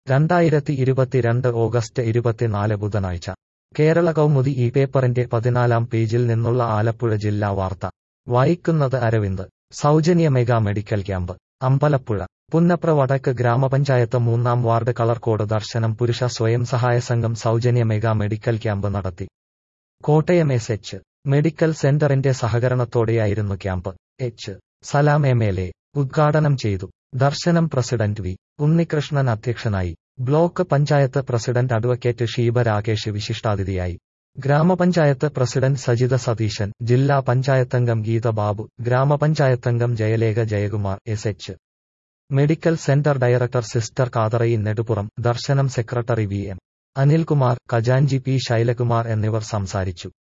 രണ്ടായിരത്തി ഇരുപത്തിരണ്ട് ഓഗസ്റ്റ് ഇരുപത്തിനാല് ബുധനാഴ്ച കേരള കൗമുദി ഈ പേപ്പറിന്റെ പതിനാലാം പേജിൽ നിന്നുള്ള ആലപ്പുഴ ജില്ലാ വാർത്ത വായിക്കുന്നത് അരവിന്ദ് സൗജന്യ mega medical camp Ambalappuzha Punnapra Vadakku ഗ്രാമപഞ്ചായത്ത് മൂന്നാം വാർഡ് കളർക്കോട് ദർശനം പുരുഷ സ്വയം സഹായ സംഘം സൗജന്യ മെഗാ മെഡിക്കൽ ക്യാമ്പ് നടത്തി കോട്ടയം എസ് എച്ച് മെഡിക്കൽ സെന്ററിന്റെ സഹകരണത്തോടെയായിരുന്നു camp H Salam M L A ഉദ്ഘാടനം ചെയ്തു ദർശനം പ്രസിഡന്റ് വി ഉണ്ണികൃഷ്ണൻ അധ്യക്ഷനായി block panchayat president advocate Sheeba Rakesh വിശിഷ്ടാതിഥിയായി ഗ്രാമപഞ്ചായത്ത് പ്രസിഡന്റ് സജിത സതീശൻ ജില്ലാ പഞ്ചായത്തംഗം ഗീത ബാബു ഗ്രാമപഞ്ചായത്തംഗം Jayalekha Jayakumar S H medical centre director sister കാതറയി Nedupuram Darshanam secretary V M Anilkumar ഖജാൻജി പി ശൈലകുമാർ എന്നിവർ സംസാരിച്ചു